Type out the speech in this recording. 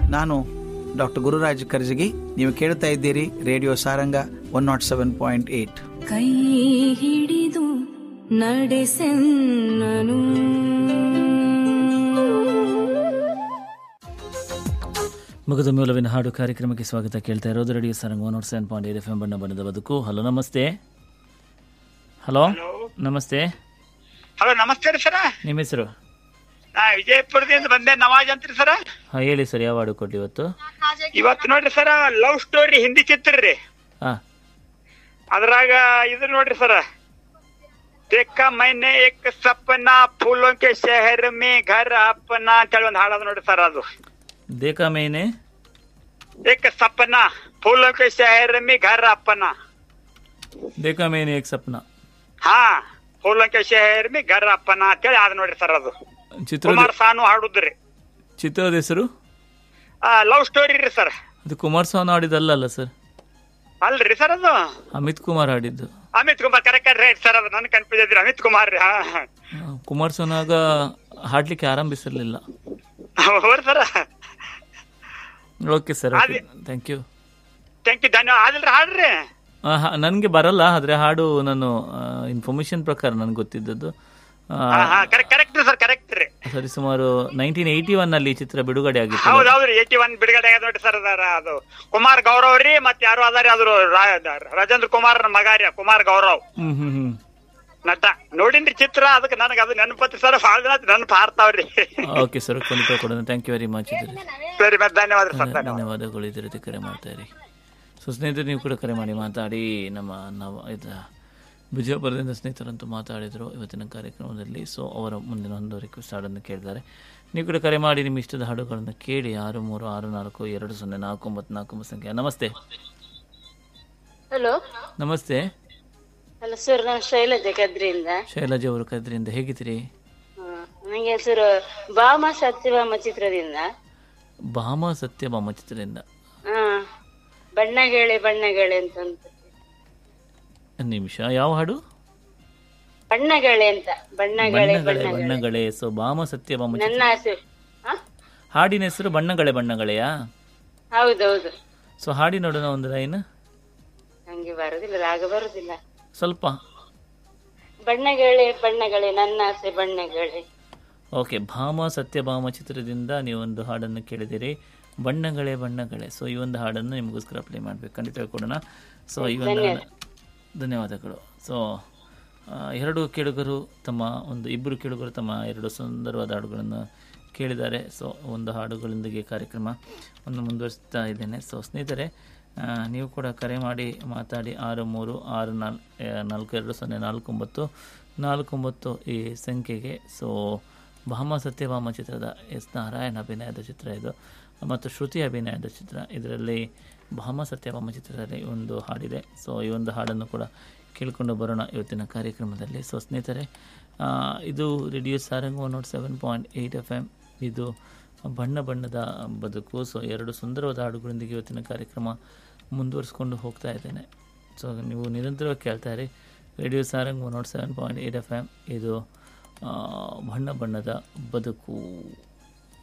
ನಾನು ಡಾಕ್ಟರ್ ಗುರುರಾಜ್ ಕರ್ಜಗಿ ನೀವು ಕೇಳ್ತಾ ಇದ್ದೀರಿ radio Saranga one nought seven point eight ಕೈ ಹಿಡಿದು ನಡೆಸೆನ್ನನು ಮುಗದ ಮೂಲವಿನ ಹಾಡು ಕಾರ್ಯಕ್ರಮಕ್ಕೆ ಸ್ವಾಗತ ಕೇಳ್ತಾ ಇರೋದು radio Sarang one nought seven point eight F M ಬಣ್ಣ ಬಣ್ಣದ ಬದುಕು ಹಲೋ ನಮಸ್ತೆ ಹಲೋ ನಮಸ್ತೆ ಹಲೋ ನಮಸ್ತೆ ರೀ ಸರ ನಿಮ್ಮ ಹೆಸರು ನಾ ವಿಜಯಪುರದಿಂದ ಬಂದೆ ನವಾಜ್ ಅಂತ್ರಿ ಸರ ಹಾಂ ಹೇಳಿ ಸರ್ ಯಾವ ಹಾಡು ಕೊಡ್ಲಿ ಇವತ್ತು ಇವತ್ತು ನೋಡ್ರಿ ಸರ ಲವ್ ಸ್ಟೋರಿ ಹಿಂದಿ ಚಿತ್ರ ರೀ ಹಾಂ ಅದ್ರಾಗ ಇದು ನೋಡ್ರಿ ಸರ देखा मैंने एक सपना फूलों के शहर में घर अपना ಅಂತೇಳಿ ಒಂದು ಹಾಡದ ನೋಡ್ರಿ ಸರ್ ಅದು ದೇಖಾ ಮೇನೆ एक सपना फूलों के शहर में घर अपना ದೇಖಾ ಮೇನೆ ಏಕ್ ಸಪ್ನ ಹಾ फूलों के शहर में घर अपना ಅಂತೇಳಿ ಅದ ನೋಡ್ರಿ ಸರ್ ಅದು ಚಿತ್ರದ ಕುಮಾರ್ ಸಾನು ಹಾಡುದ್ರಿ ಚಿತ್ರದ ಹೆಸರು ಲವ್ ಸ್ಟೋರಿ ರೀ ಸರ್ ಅದು ಕುಮಾರ್ ಸ್ವಾಮಿ ಹಾಡಿದಲ್ಲ ಸರ್ ಅಲ್ರಿ ಸರ್ ಅದು ಅಮಿತ್ ಕುಮಾರ್ ಹಾಡಿದ್ದು Amit Kumar correct right sir ಅದು ನನ್ ಕನ್ಫ್ಯೂಸ್ ಇದ್ರಿ ಅಮಿತ್ ಕುಮಾರ್ ರೀ ಹಾ ಆ, ಕುಮಾರ್ ಸ್ವಾಮಿಯಾಗ ಹಾಡ್ಲಿಕ್ಕೆ ಆರಂಭಿಸಿರ್ಲಿಲ್ಲ ಹೌದು ಸರ್ ಓಕೆ ಸರ್ ಅದೇ- ಥ್ಯಾಂಕ್ ಯು ಥ್ಯಾಂಕ್ ಯು ಧನ್ಯವಾದ ಆದಿಲ್ರಿ ಹಾಡ್ರಿ ನನಗೆ ಬರಲ್ಲ ಆದರೆ ಹಾಡು ನಾನು ಇನ್ಫಾರ್ಮೇಶನ್ ಪ್ರಕಾರ ನನಗೆ ಗೊತ್ತಿದ್ದದ್ದು ಆ, ಹಾ ಹಾ ಕರೆಕ್ಟ್ ಕರೆಕ್ಟ್ ಸರ್ ಕರೆಕ್ಟ್ ರೀ ಸರಿ ಸುಮಾರು ನೈನ್ಟೀನ್ ಏಯ್ಟಿ ಒನ್ ಅಲ್ಲಿ ಈ ಚಿತ್ರ ಬಿಡುಗಡೆ ಆಗಿತ್ತು ಹೌದ್ ಹೌದ್ರಿ ಏಟಿ ಒನ್ ಬಿಡುಗಡೆ ಆಗ್ಯದ ನೋಡ್ರಿ ಸರ್ ಅದಾರ ಅದು ಕುಮಾರ್ ಗೌರವ್ ರೀ ಮತ್ ಯಾರು ಅದಾರಿ ಅದ್ರ ರಾಜೇಂದ್ರ ಕುಮಾರ್ ಮಗ ರೀ ಕುಮಾರ್ ಗೌರವ್ ಹ್ಮ್ ಹ್ಮ್ ಹ್ಮ್ ನಟ ನೋಡಿನ್ರಿ ಚಿತ್ರ ಅದಕ್ಕೆ ನನಗೆ ಅದು ನೆನಪತ್ರಿ ಸರ್ ಭಾಳ ದಿನ ನೆನಪು ಹಾರ್ತಾವ್ರಿ ಓಕೆ ಸರ್ ಖಂಡಿತ ಕೊಡೋಣ ಥ್ಯಾಂಕ್ ಯು ವೆರಿ ಮಚ್ ಇದ್ರಿ ಸರಿ ಮತ್ತೆ ಧನ್ಯವಾದ ಸರ್ ಧನ್ಯವಾದ ಧನ್ಯವಾದಗಳು ಇದೇ ರೀತಿ ಕರೆ ಮಾಡ್ತಾ ಇರಿ ಸೊ ಸ್ನೇಹಿತರು ನೀವು ಕೂಡ ಕರೆ ಮಾಡಿ ಮಾತಾಡಿ ನಮ್ಮ ನಾವು ಇದು ವಿಜಯಪುರದಿಂದ ಸ್ನೇಹಿತರಂತೂ ಮಾತಾಡಿದರು ಇವತ್ತಿನ ಕಾರ್ಯಕ್ರಮದಲ್ಲಿ ಸೊ ಅವರ ಮುಂದಿನ ಒಂದು ರಿಕ್ವೆಸ್ಟ್ ಹಾಡನ್ನು ಕೇಳಿದ್ದಾರೆ ನೀವು ಕೂಡ ಕರೆ ಮಾಡಿ ನಿಮ್ಮ ಇಷ್ಟದ ಹಾಡುಗಳನ್ನು ಕೇಳಿ ಆರು ಮೂರು ಆರು ನಾಲ್ಕು ಎರಡು ಸೊನ್ನೆ ನಾಲ್ಕು ಒಂಬತ್ತು ನಾಲ್ಕು ಒಂಬತ್ತು ಸಂಖ್ಯೆ ನಮಸ್ತೆ ಹಲೋ ನಮಸ್ತೆ ಹಲೋ ಸರ್ ನಾನು ಶೈಲಜಾ ಕದ್ರಿಯಿಂದ ಶೈಲಜಾ ಅವರು ಕದ್ರಿಂದ ಹೇಗಿದ್ದೀರಿ ನನಗೆ ಹೆಸರು ಭಾಮ ಸತ್ಯಭಾಮ ಚಿತ್ರದಿಂದ ಭಾಮ ಸತ್ಯಭಾಮ ಚಿತ್ರದಿಂದ ಹಾ ಬಣ್ಣಗಳೇ ಬಣ್ಣಗಳೇ ಅಂತ ಉಂಟು. ಒಂದು ನಿಮಿಷ ಯಾವ ಹಾಡು ಬಣ್ಣಗಳೇ ಅಂತ ಬಣ್ಣಗಳೇ ಬಣ್ಣಗಳೇ ಬಣ್ಣಗಳೇ ಬಣ್ಣಗಳೇ ಸೊ ಭಾಮ ಸತ್ಯಭಾಮ ಚಿತ್ರ ನನ್ನ ಹೆಸರು ಹಾ ಹಾಡಿನ ಹೆಸರು ಬಣ್ಣಗಳೇ ಬಣ್ಣಗಳೆಯಾ ಹೌದೌದು ಸೊ ಹಾಡಿ ನೋಡೋಣ ಒಂದು ಲೈನ್ ನಂಗೆ ಬರುದಿಲ್ಲ ರಾಗ ಬರುದಿಲ್ಲ ಸ್ವಲ್ಪ ಬಣ್ಣಗಳೇ ಬಣ್ಣಗಳೇ ನನ್ನ ಆಸೆ ಬಣ್ಣಗಳೇ ಓಕೆ ಭಾಮ ಸತ್ಯಭಾಮ ಚಿತ್ರದಿಂದ ನೀವೊಂದು ಹಾಡನ್ನು ಕೇಳಿದಿರಿ ಬಣ್ಣಗಳೇ ಬಣ್ಣಗಳೇ ಸೊ ಈ ಒಂದು ಹಾಡನ್ನು ನಿಮಗೋಸ್ಕರ ಪ್ಲೇ ಮಾಡಬೇಕು ಖಂಡಿತ ಕೊಡೋಣ ಸೊ ಈ ಒಂದು ಹಾಡ- ಧನ್ಯವಾದಗಳು ಸೊ ಆ, ಎರಡು ಕೇಳುಗರು ತಮ್ಮ ಒಂದು ಇಬ್ಬರು ಕೇಳುಗರು ತಮ್ಮ ಎರಡು ಸುಂದರವಾದ ಹಾಡುಗಳನ್ನು ಕೇಳಿದ್ದಾರೆ ಸೊ ಒಂದು ಹಾಡುಗಳೊಂದಿಗೆ ಕಾರ್ಯಕ್ರಮ ಒಂದು ಮುಂದುವರಿಸ್ತಾ ಇದ್ದೇನೆ ಸೊ ಸ್ನೇಹಿತರೆ ಆ, ನೀವು ಕೂಡ ಕರೆ ಮಾಡಿ ಮಾತಾಡಿ ಆರು ಮೂರು ಆರು ನಾಲ್ ಆ, ನಾಲ್ಕು ಎರಡು ಸೊನ್ನೆ ನಾಲ್ಕು ಒಂಬತ್ತು ನಾಲ್ಕು ಒಂಬತ್ತು ಈ ಸಂಖ್ಯೆಗೆ ಸೊ ಭಾಮ ಸತ್ಯಭಾಮ ಚಿತ್ರದ ಎಸ್ ನಾರಾಯಣ್ ಅಭಿನಯದ ಚಿತ್ರ ಇದು ಮತ್ತು ಶ್ರುತಿ ಅಭಿನಯದ ಚಿತ್ರ ಇದರಲ್ಲಿ ಭಾಮ ಸತ್ಯಭಾಮ ಚಿತ್ರದಲ್ಲಿ ಒಂದು ಹಾಡಿದೆ ಸೊ ಈ ಒಂದು ಹಾಡನ್ನು ಕೂಡ ಕೇಳಿಕೊಂಡು ಬರೋಣ ಇವತ್ತಿನ ಕಾರ್ಯಕ್ರಮದಲ್ಲಿ ಸೊ ಸ್ನೇಹಿತರೆ ಆ, ಇದು radio Sarang one nought seven point eight F M ಇದು ಬಣ್ಣ ಬಣ್ಣದ ಬದುಕು ಸೊ ಎರಡು ಸುಂದರವಾದ ಹಾಡುಗಳೊಂದಿಗೆ ಇವತ್ತಿನ ಕಾರ್ಯಕ್ರಮ ಮುಂದುವರಿಸ್ಕೊಂಡು ಹೋಗ್ತಾ ಇದ್ದೇನೆ ಸೊ ನೀವು ನಿರಂತರವಾಗಿ ಕೇಳ್ತಾ ಇರಿ radio Sarang one nought seven point eight F M ಇದು ಆ, ಬಣ್ಣ ಬಣ್ಣದ ಬದುಕು